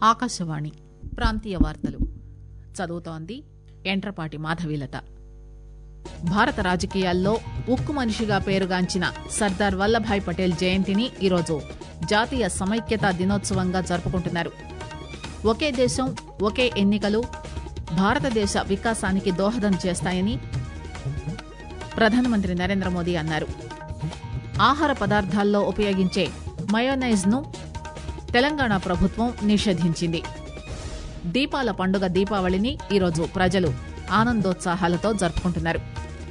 ఆకాశవాణి ప్రాంతీయ వార్తలు చదువుతోంది ఎంట్రపాటి మాధవీలత భారత రాజకీయాల్లో ఉక్కు మనిషిగా పేరుగాంచిన సర్దార్ వల్లభాయ్ పటేల్ జయంతిని ఈరోజు జాతీయ సమైక్యతా దినోత్సవంగా జరుపుకుంటున్నారు ఒకే దేశం ఒకే ఎన్నికలు భారతదేశ వికాసానికి దోహదం చేస్తాయని ప్రధానమంత్రి నరేంద్ర మోదీ అన్నారు ఆహార పదార్థాల్లో ఉపయోగించే మయోనైజ్ ను తెలంగాణ ప్రభుత్వం నిషేధించింది దీపాల పండుగ దీపావళిని ఈరోజు ప్రజలు ఆనందోత్సాహాలతో జరుపుకుంటున్నారు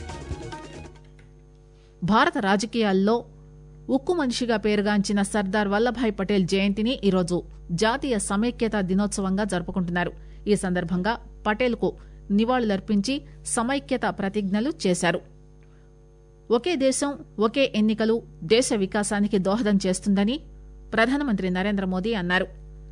భారత రాజకీయాల్లో ఉక్కు మనిషిగా పేరుగాంచిన సర్దార్ వల్లభాయ్ పటేల్ జయంతిని ఈరోజు జాతీయ సమైక్యతా దినోత్సవంగా జరుపుకుంటున్నారు ఈ సందర్భంగా పటేల్ కు నివాళులర్పించి సమైక్యత ప్రతిజ్ఞలు చేశారు ఒకే దేశం ఒకే ఎన్నికలు దేశ వికాసానికి దోహదం చేస్తుందని ప్రధానమంత్రి నరేంద్ర మోదీ అన్నారు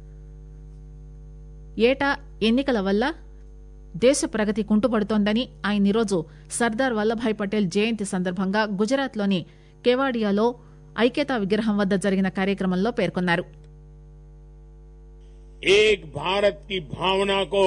ఏటా ఎన్నికల వల్ల దేశ ప్రగతి కుంటుపడుతోందని ఆయన ఈరోజు సర్దార్ వల్లభాయ్ పటేల్ జయంతి సందర్భంగా గుజరాత్లోని కేవాడియాలో ఐక్యతా విగ్రహం వద్ద జరిగిన కార్యక్రమంలో పేర్కొన్నారు एक भारत की भावना को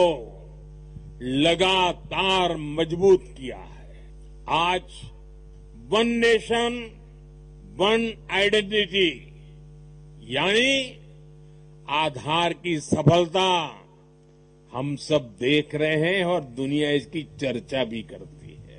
लगातार मजबूत किया है आज वन नेशन वन आइडेंटिटी यानी आधार की सफलता हम सब देख रहे हैं और दुनिया इसकी चर्चा भी करती है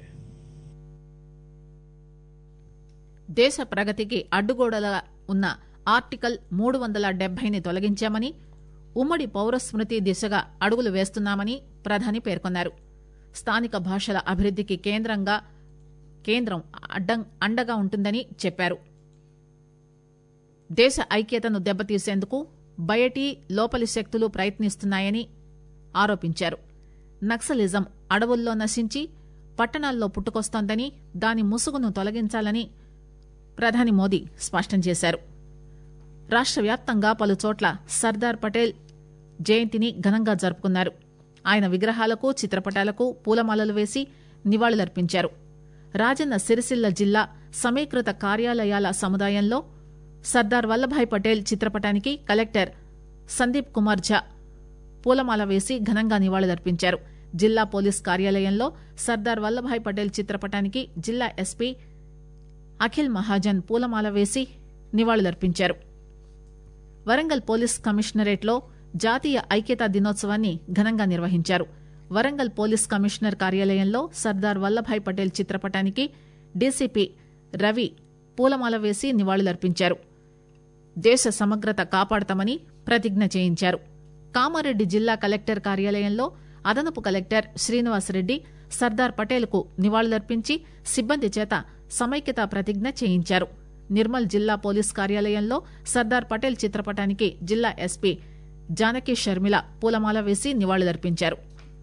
దేశ ప్రగతికి అడ్డుగోడలా ఉన్న ఆర్టికల్ మూడు వందల డెబ్బైని తొలగించామని ఉమ్మడి పౌరస్మృతి దిశగా అడుగులు వేస్తున్నామని ప్రధాని పేర్కొన్నారు స్థానిక భాషల అభివృద్దికి కేంద్రంగా కేంద్రం అడ్డం అండగా ఉంటుందని చెప్పారు దేశ ఐక్యతను దెబ్బతీసేందుకు బయటి లోపలి శక్తులు ప్రయత్నిస్తున్నాయని ఆరోపించారు నక్సలిజం అడవుల్లో నశించి పట్టణాల్లో పుట్టుకొస్తోందని దాని ముసుగును తొలగించాలని ప్రధాని మోదీ స్పష్టం చేశారు రాష్ట వ్యాప్తంగా పలు చోట్ల సర్దార్ పటేల్ జయంతిని ఘనంగా జరుపుకున్నారు ఆయన విగ్రహాలకు చిత్రపటాలకు పూలమాలలు వేసి నివాళులర్పించారు రాజన్న సిరిసిల్ల జిల్లా సమీకృత కార్యాలయాల సముదాయంలో సర్దార్ వల్లభాయ్ పటేల్ చిత్రపటానికి కలెక్టర్ సందీప్ కుమార్ ఝా పూలమాల వేసి ఘనంగా నివాళులర్పించారు జిల్లా పోలీస్ కార్యాలయంలో సర్దార్ వల్లభాయ్ పటేల్ చిత్రపటానికి జిల్లా ఎస్పీ అఖిల్ మహాజన్ పూలమాల వేసి నివాళులర్పించారు వరంగల్ పోలీస్ కమిషనరేట్లో జాతీయ ఐక్యతా దినోత్సవాన్ని ఘనంగా నిర్వహించారు వరంగల్ పోలీస్ కమిషనర్ కార్యాలయంలో సర్దార్ వల్లభాయ్ పటేల్ చిత్రపటానికి డీసీపీ రవి పూలమాల వేసి నివాళులర్పించారు దేశ సమగ్రత కాపాడతామని ప్రతిజ్ఞ చేయించారు కామారెడ్డి జిల్లా కలెక్టర్ కార్యాలయంలో అదనపు కలెక్టర్ శ్రీనివాసరెడ్డి సర్దార్ పటేల్ కు నివాళులర్పించి సిబ్బంది చేత సమైక్యతా ప్రతిజ్ఞ చేయించారు నిర్మల్ జిల్లా పోలీస్ కార్యాలయంలో సర్దార్ పటేల్ చిత్రపటానికి జిల్లా ఎస్పీ జానకి షర్మిల పూలమాల వేసి నివాళులర్పించారు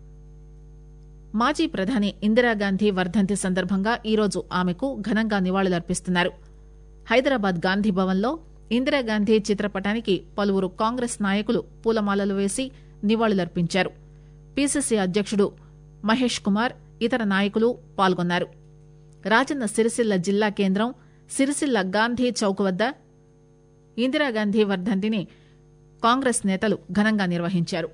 మాజీ ప్రధాని ఇందిరాగాంధీ వర్ధంతి సందర్భంగా ఈరోజు ఆమెకు ఘనంగా నివాళులర్పిస్తున్నారు హైదరాబాద్ గాంధీ భవన్లో ఇందిరాగాంధీ చిత్రపటానికి పలువురు కాంగ్రెస్ నాయకులు పూలమాలలు వేసి నివాళులర్పించారు పీసీసీ అధ్యకుడు మహేష్ కుమార్ ఇతర నాయకులు పాల్గొన్నారు రాజన్న సిరిసిల్ల జిల్లా కేంద్రం సిరిసిల్ల గాంధీ చౌక్ వద్ద ఇందిరాగాంధీ వర్ధంతిని కాంగ్రెస్ నేతలు ఘనంగా నిర్వహించారు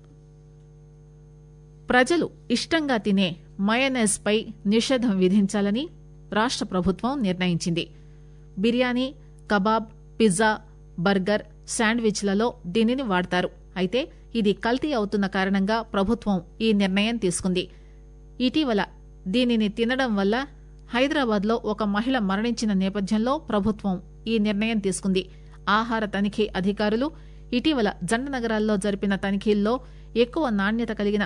ప్రజలు ఇష్టంగా తినే మయనైజ్ పై నిషేధం విధించాలని రాష్ట ప్రభుత్వం నిర్ణయించింది బిర్యానీ కబాబ్ పిజ్జా బర్గర్ శాండ్విచ్లలో దీనిని వాడతారు అయితే ఇది కల్తీ అవుతున్న కారణంగా ప్రభుత్వం ఈ నిర్ణయం తీసుకుంది ఇటీవల దీనిని తినడం వల్ల హైదరాబాద్ లో ఒక మహిళ మరణించిన నేపథ్యంలో ప్రభుత్వం ఈ నిర్ణయం తీసుకుంది ఆహార తనిఖీ అధికారులు ఇటీవల జంట నగరాల్లో జరిపిన తనిఖీల్లో ఎక్కువ నాణ్యత కలిగిన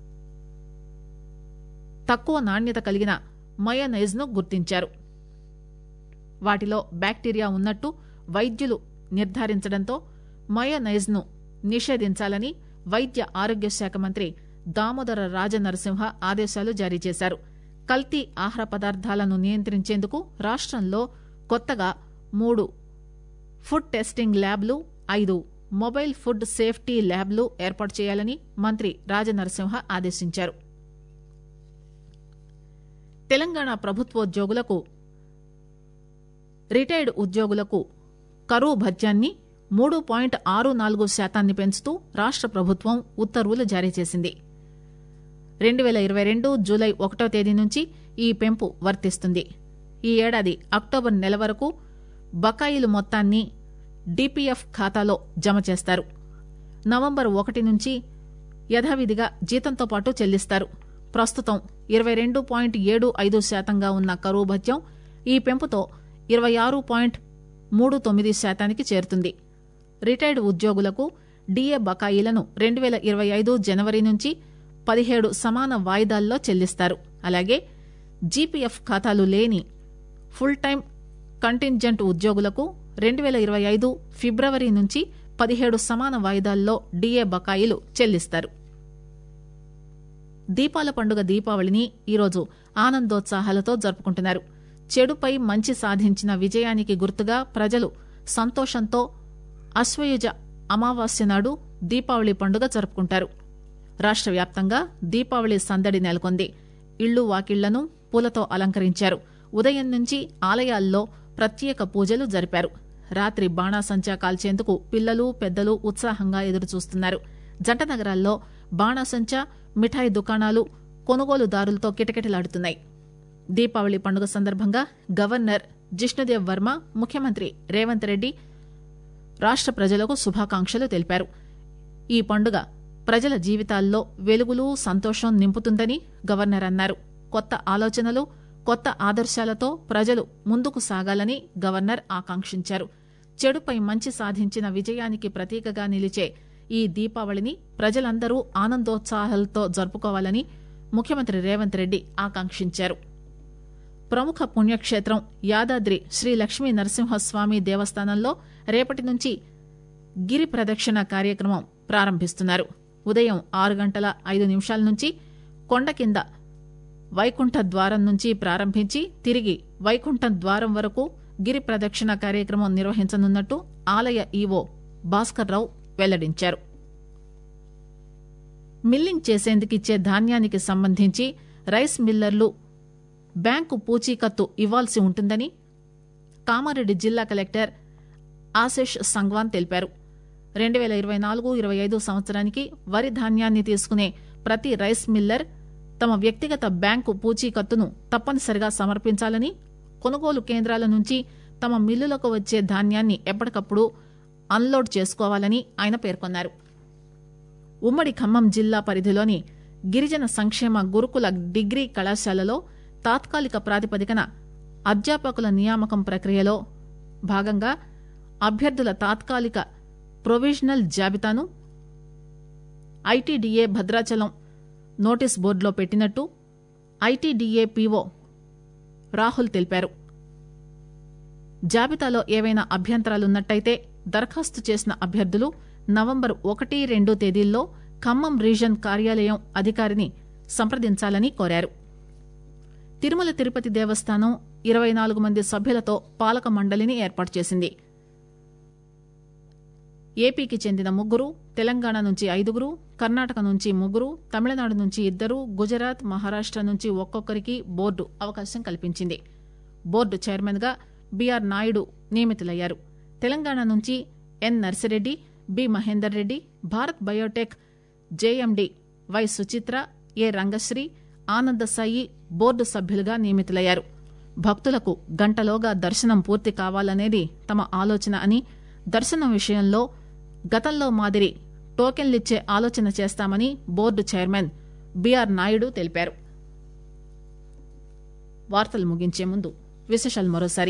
తక్కువ నాణ్యత కలిగిన మయోనైజ్ ను గుర్తించారు వాటిలో బ్యాక్టీరియా ఉన్నట్టు వైద్యులు నిర్ధారించడంతో మయోనైజ్ ను నిషేధించాలని వైద్య ఆరోగ్య శాఖ మంత్రి దామోదర రాజనరసింహ ఆదేశాలు జారీ చేశారు కల్తీ ఆహార పదార్థాలను నియంత్రించేందుకు రాష్టంలో కొత్తగా మూడు ఫుడ్ టెస్టింగ్ ల్యాబ్లు ఐదు మొబైల్ ఫుడ్ సేఫ్టీ ల్యాబ్లు ఏర్పాటు చేయాలని మంత్రి రాజనరసింహ ఆదేశించారు తెలంగాణ ప్రభుత్వోద్యోగులకు రిటైర్డ్ ఉద్యోగులకు కరువు భత్యాన్ని మూడు పాయింట్ ఆరు నాలుగు శాతాన్ని పెంచుతూ రాష్ట ప్రభుత్వం ఉత్తర్వులు జారీ చేసింది రెండు పేల ఇరవై రెండు జూలై ఒకటో తేదీ నుంచి ఈ పెంపు వర్తిస్తుంది ఈ ఏడాది అక్టోబర్ నెల వరకు బకాయిలు మొత్తాన్ని డిపిఎఫ్ ఖాతాలో జమ చేస్తారు నవంబర్ ఒకటి నుంచి యథావిధిగా జీతంతో పాటు చెల్లిస్తారు ప్రస్తుతం ఇరవై రెండు పాయింట్ ఏడు ఐదు శాతంగా ఉన్న కరువు భత్యం ఈ పెంపుతో ఇరవై ఆరు పాయింట్ మూడు తొమ్మిది శాతానికి చేరుతుంది రిటైర్డ్ ఉద్యోగులకు డీఏ బకాయిలను రెండు పేల ఇరవై ఐదు జనవరి నుంచి పదిహేడు సమాన వాయిదాల్లో చెల్లిస్తారు అలాగే జీపీఎఫ్ ఖాతాలు లేని ఫుల్ టైం కంటింజెంట్ ఉద్యోగులకు రెండు పేల ఇరవై ఐదు ఫిబ్రవరి నుంచి పదిహేడు సమాన వాయిదాల్లో డీఏ బకాయిలు చెల్లిస్తారు దీపాల పండుగ దీపావళిని ఈరోజు ఆనందోత్సాహాలతో జరుపుకుంటున్నారు చెడుపై మంచి సాధించిన విజయానికి గుర్తుగా ప్రజలు సంతోషంతో అశ్వయుజ అమావాస్య నాడు దీపావళి పండుగ జరుపుకుంటారు రాష్ట్ర వ్యాప్తంగా దీపావళి సందడి నెలకొంది ఇళ్లు వాకిళ్లను పూలతో అలంకరించారు ఉదయం నుంచి ఆలయాల్లో ప్రత్యేక పూజలు జరిపారు రాత్రి బాణాసంచా కాల్చేందుకు పిల్లలు పెద్దలు ఉత్సాహంగా ఎదురుచూస్తున్నారు జంట నగరాల్లో బాణాసంచా మిఠాయి దుకాణాలు కొనుగోలుదారులతో కిటకిటలాడుతున్నాయి దీపావళి పండుగ సందర్భంగా గవర్నర్ జిష్ణుదేవ్ వర్మ ముఖ్యమంత్రి రేవంత్ రెడ్డి రాష్ట ప్రజలకు శుభాకాంక్షలు తెలిపారు ఈ పండుగ ప్రజల జీవితాల్లో వెలుగులు సంతోషం నింపుతుందని గవర్నర్ అన్నారు కొత్త ఆలోచనలు కొత్త ఆదర్శాలతో ప్రజలు ముందుకు సాగాలని గవర్నర్ ఆకాంక్షించారు చెడుపై మంచి సాధించిన విజయానికి ప్రతీకగా నిలిచే ఈ దీపావళిని ప్రజలందరూ ఆనందోత్సాహాలతో జరుపుకోవాలని ముఖ్యమంత్రి రేవంత్ రెడ్డి ఆకాంక్షించారు ప్రముఖ పుణ్యక్షేత్రం యాదాద్రి శ్రీ లక్ష్మీ నరసింహస్వామి దేవస్థానంలో రేపటి నుంచి గిరి ప్రదక్షిణ కార్యక్రమం ప్రారంభిస్తున్నారు ఉదయం ఆరు గంటల ఐదు నిమిషాల నుంచి కొండ కింద వైకుంఠ ద్వారం నుంచి ప్రారంభించి తిరిగి వైకుంఠ ద్వారం వరకు గిరి ప్రదక్షిణ కార్యక్రమం నిర్వహించనున్నట్టు ఆలయ ఈవో భాస్కర్ రావు వెల్లడించారు మిల్లింగ్ చేసేందుకిచ్చే ధాన్యానికి సంబంధించి రైస్ మిల్లర్లు బ్యాంకు పూచీకత్తు ఇవ్వాల్సి ఉంటుందని కామారెడ్డి జిల్లా కలెక్టర్ ఆశిష్ సంగ్వాన్ తెలిపారు రెండు పేల ఇరవై నాలుగు ఇరవై ఐదు సంవత్సరానికి వరి ధాన్యాన్ని తీసుకునే ప్రతి రైస్ మిల్లర్ తమ వ్యక్తిగత బ్యాంకు పూచీకత్తును తప్పనిసరిగా సమర్పించాలని కొనుగోలు కేంద్రాల నుంచి తమ మిల్లులకు వచ్చే ధాన్యాన్ని ఎప్పటికప్పుడు అన్లోడ్ చేసుకోవాలని ఆయన పేర్కొన్నారు ఉమ్మడి ఖమ్మం జిల్లా పరిధిలోని గిరిజన సంక్షేమ గురుకుల డిగ్రీ కళాశాలలో తాత్కాలిక ప్రాతిపదికన అధ్యాపకుల నియామకం ప్రక్రియలో భాగంగా అభ్యర్థుల తాత్కాలిక ప్రొవిజనల్ జాబితాను ఐటీడీఏ భద్రాచలం నోటీస్ బోర్డులో పెట్టినట్టు ఐటీడీఏ పీఓ రాహుల్ తెలిపారు జాబితాలో ఏవైనా అభ్యంతరాలున్నట్టయితే దరఖాస్తు చేసిన అభ్యర్థులు నవంబర్ ఒకటి రెండు తేదీల్లో ఖమ్మం రీజన్ కార్యాలయం అధికారిని సంప్రదించాలని కోరారు తిరుమల తిరుపతి దేవస్థానం ఇరవై నాలుగు మంది సభ్యులతో పాలక మండలిని ఏర్పాటు చేసింది ఏపీకి చెందిన ముగ్గురు తెలంగాణ నుంచి ఐదుగురు కర్ణాటక నుంచి ముగ్గురు తమిళనాడు నుంచి ఇద్దరు గుజరాత్ మహారాష్ట నుంచి ఒక్కొక్కరికి బోర్డు అవకాశం కల్పించింది బోర్డు చైర్మన్ గా బీఆర్ నాయుడు నియమితులయ్యారు తెలంగాణ నుంచి N Narsireddy B Mahender Reddy Bharat Biotech JMD Y Suchitra A Rangasri Ananda Sai board సభ్యులుగా నియమితులయ్యారు భక్తులకు గంటలోగా దర్శనం పూర్తి కావాలనేది తమ ఆలోచన అని దర్శనం విషయంలో గతంలో మాదిరి టోకెన్లిచ్చే ఆలోచన చేస్తామని బోర్డు చైర్మన్ బీఆర్ నాయుడు తెలిపారు వార్తలు ముగించే ముందు విశేషాలు మరోసారి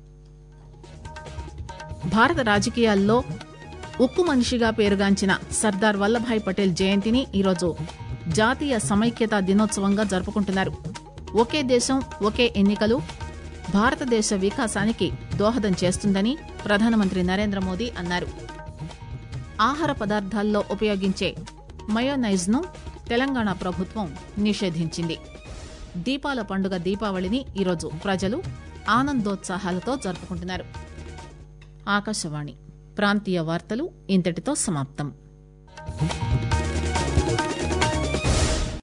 భారత రాజకీయాల్లో ఉక్కు మనిషిగా పేరుగాంచిన సర్దార్ వల్లభాయ్ పటేల్ జయంతిని ఈరోజు జాతీయ సమైక్యతా దినోత్సవంగా జరుపుకుంటున్నారు ఒకే దేశం ఒకే ఎన్నికలు భారతదేశ వికాసానికి దోహదం చేస్తుందని ప్రధానమంత్రి నరేంద్ర మోదీ అన్నారు ఆహార పదార్థాల్లో ఉపయోగించే మయోనైజ్ ను తెలంగాణ ప్రభుత్వం నిషేధించింది దీపాల పండుగ దీపావళిని ఈరోజు ప్రజలు ఆనందోత్సాహాలతో జరుపుకుంటున్నారు ఆకాశవాణి ప్రాంతీయ వార్తలు ఇంతటితో సమాప్తం